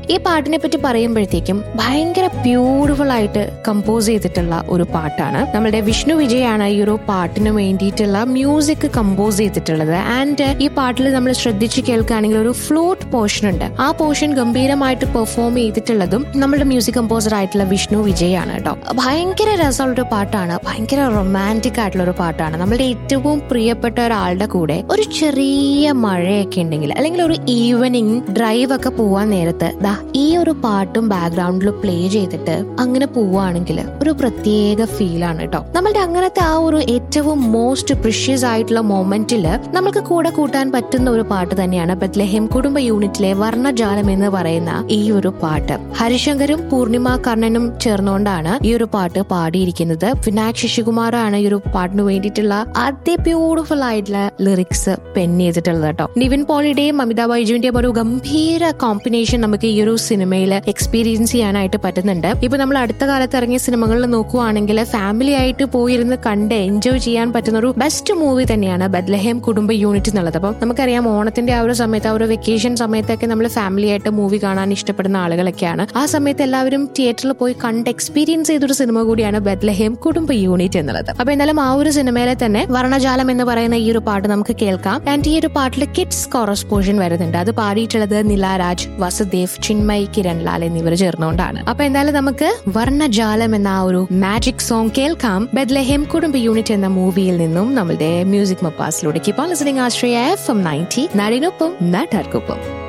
ഈ പാട്ടിനെ പറ്റി പറയുമ്പോഴത്തേക്കും ഭയങ്കര ബ്യൂട്ടിഫുൾ ആയിട്ട് കമ്പോസ് ചെയ്തിട്ടുള്ള ഒരു പാട്ടാണ് നമ്മുടെ വിഷ്ണു വിജയാണ് ഈ ഒരു പാട്ടിന് വേണ്ടിയിട്ടുള്ള മ്യൂസിക് കമ്പോസ് ചെയ്തിട്ടുള്ളത് ആൻഡ് ഈ പാട്ടിൽ നമ്മൾ ശ്രദ്ധിച്ച് കേൾക്കുകയാണെങ്കിൽ ഒരു ഫ്ലൂട്ട് പോർഷൻ ഉണ്ട് ആ പോർഷൻ ഗംഭീരമായിട്ട് പെർഫോം ചെയ്തിട്ടുള്ളതും നമ്മുടെ മ്യൂസിക് കമ്പോസർ ആയിട്ടുള്ള വിഷ്ണു വിജയാണ് കേട്ടോ ഭയങ്കര രസമുള്ള ഒരു പാട്ടാണ് ഭയങ്കര റൊമാൻറ്റിക് ആയിട്ടുള്ള ഒരു പാട്ടാണ് നമ്മുടെ ഏറ്റവും പ്രിയപ്പെട്ട ഒരാളുടെ കൂടെ ഒരു ചെറിയ മഴയൊക്കെ ഉണ്ടെങ്കിൽ അല്ലെങ്കിൽ ഒരു ഈവനിങ് ഡ്രൈവ് ഒക്കെ പോവാൻ നേരത്ത് ദാ ഈ ഒരു പാട്ടും ബാക്ക്ഗ്രൗണ്ടിൽ പ്ലേ ചെയ്തിട്ട് അങ്ങനെ പോവുകയാണെങ്കിൽ ഒരു പ്രത്യേക ഫീലാണ് കേട്ടോ നമ്മളുടെ അങ്ങനത്തെ ആ ഒരു ഏറ്റവും മോസ്റ്റ് പ്രിഷ്യസ് ആയിട്ടുള്ള മൊമെന്റിൽ നമുക്ക് കൂടെ കൂട്ടാൻ പറ്റുന്ന ഒരു പാട്ട് തന്നെയാണ് ബത്ലഹേം കുടുംബ യൂണിറ്റിലെ വർണ്ണജാലം എന്ന് പറയുന്ന ഈ ഒരു പാട്ട് ഹരിശങ്കരും പൂർണിമ കർണനും ചേർന്നുകൊണ്ടാണ് ഈ ഒരു പാട്ട് പാടിയിരിക്കുന്നത് വിനായക് ശശികുമാറാണ് ഈ ഒരു പാട്ടിന് വേണ്ടിയിട്ടുള്ള അതി ബ്യൂട്ടിഫുൾ ആയിട്ടുള്ള ലിറിക്സ് പെൻ ചെയ്തിട്ടുള്ളത് കേട്ടോ നിവിൻ പോളിയുടെയും അമിത ബൈജുവിന്റെയും ഒരു ഗംഭീര കോമ്പിനേഷൻ നമുക്ക് ഈ ഒരു സിനിമയിൽ എക്സ്പീരിയൻസ് ചെയ്യാനായിട്ട് പറ്റുന്നുണ്ട് ഇപ്പൊ നമ്മൾ അടുത്ത കാലത്ത് ഇറങ്ങിയ സിനിമകളിൽ നോക്കുവാണെങ്കിൽ ഫാമിലി ആയിട്ട് പോയിരുന്ന് കണ്ട് എൻജോയ് ചെയ്യാൻ പറ്റുന്ന ഒരു ബെസ്റ്റ് മൂവി തന്നെയാണ് ബദ്ലഹേം കുടുംബ യൂണിറ്റ് എന്നുള്ളത് അപ്പം നമുക്കറിയാം ഓണത്തിന്റെ ആ ഒരു സമയത്ത് ആ ഒരു വെക്കേഷൻ സമയത്തൊക്കെ നമ്മൾ ഫാമിലി ആയിട്ട് മൂവി കാണാൻ ഇഷ്ടപ്പെടുന്ന ആളുകളൊക്കെയാണ് ആ സമയത്ത് എല്ലാവരും തിയേറ്ററിൽ പോയി കണ്ട് എക്സ്പീരിയൻസ് ചെയ്തൊരു സിനിമ കൂടിയാണ് ബദ്ലഹേം കുടുംബ യൂണിറ്റ് എന്നുള്ളത് അപ്പൊ എന്തായാലും ആ ഒരു സിനിമയിലെ തന്നെ വർണ്ണജാലം എന്ന് പറയുന്ന ഈ ഒരു പാട്ട് നമുക്ക് കേൾക്കാം ആൻഡ് ഈ ഒരു പാട്ടിൽ കിഡ്സ് കോറസ് പോർഷൻ വരുന്നുണ്ട് അത് പാടിയിട്ടുള്ളത് നിലാരാജ് വസുദേവ് ചിന്മയ് കിരൺലാൽ എന്നിവർ ചേർന്നുകൊണ്ടാണ് അപ്പൊ എന്തായാലും നമുക്ക് വർണ്ണജാലം എന്ന ആ ഒരു മാജിക് സോങ് കേൾക്കാം ബദ്ലഹേം കുടുംബ യൂണിറ്റ് എന്ന മൂവിയിൽ നിന്നും നമ്മളുടെ മ്യൂസിക് മപ്പാസിലൂടെ ഇപ്പോൾ listening Ashraya F M ninety നാടിനൊപ്പം നാട്ടാർക്കൊപ്പം